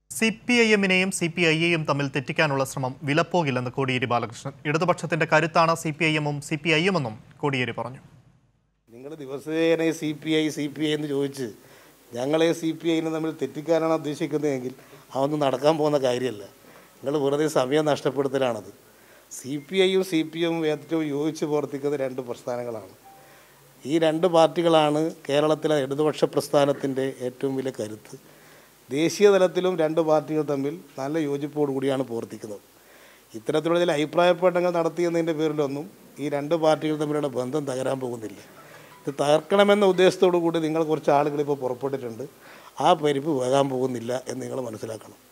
C P I എമ്മിനെയും C P I എയും തമ്മിൽ തെറ്റിക്കാനുള്ള ശ്രമം വിലപ്പോകില്ലെന്ന് കോടിയേരി ബാലകൃഷ്ണൻ ഇടതുപക്ഷത്തിന്റെ കരുത്താണ് സി പി ഐ എമ്മും സി പി ഐ എമ്മെന്നും കോടിയേരി പറഞ്ഞു നിങ്ങൾ ദിവസേന C P I C P I എന്ന് ചോദിച്ച് ഞങ്ങളെ സി പി ഐനെ തമ്മിൽ തെറ്റിക്കാനാണ് ഉദ്ദേശിക്കുന്നതെങ്കിൽ അതൊന്നും നടക്കാൻ പോകുന്ന കാര്യമല്ല നിങ്ങൾ വെറുതെ സമയം നഷ്ടപ്പെടുത്തലാണത് സി പി ഐയും സി പി എമ്മും ഏറ്റവും യോജിച്ച് പ്രവർത്തിക്കുന്ന രണ്ട് പ്രസ്ഥാനങ്ങളാണ് ഈ രണ്ട് പാർട്ടികളാണ് കേരളത്തിലെ ഇടതുപക്ഷ പ്രസ്ഥാനത്തിൻ്റെ ഏറ്റവും വലിയ കരുത്ത് ദേശീയ തലത്തിലും രണ്ട് പാർട്ടികൾ തമ്മിൽ നല്ല യോജിപ്പോടു കൂടിയാണ് പ്രവർത്തിക്കുന്നത് ഇത്തരത്തിലുള്ള ചില അഭിപ്രായപ്പെട്ടങ്ങൾ നടത്തിയെന്നതിൻ്റെ പേരിലൊന്നും ഈ രണ്ട് പാർട്ടികൾ തമ്മിലുള്ള ബന്ധം തകരാൻ പോകുന്നില്ല ഇത് തകർക്കണമെന്ന ഉദ്ദേശത്തോടു കൂടി നിങ്ങൾ കുറച്ച് ആളുകൾ ഇപ്പോൾ പുറപ്പെട്ടിട്ടുണ്ട് ആ പരിപ്പ് വേകാൻ പോകുന്നില്ല എന്ന് നിങ്ങൾ മനസ്സിലാക്കണം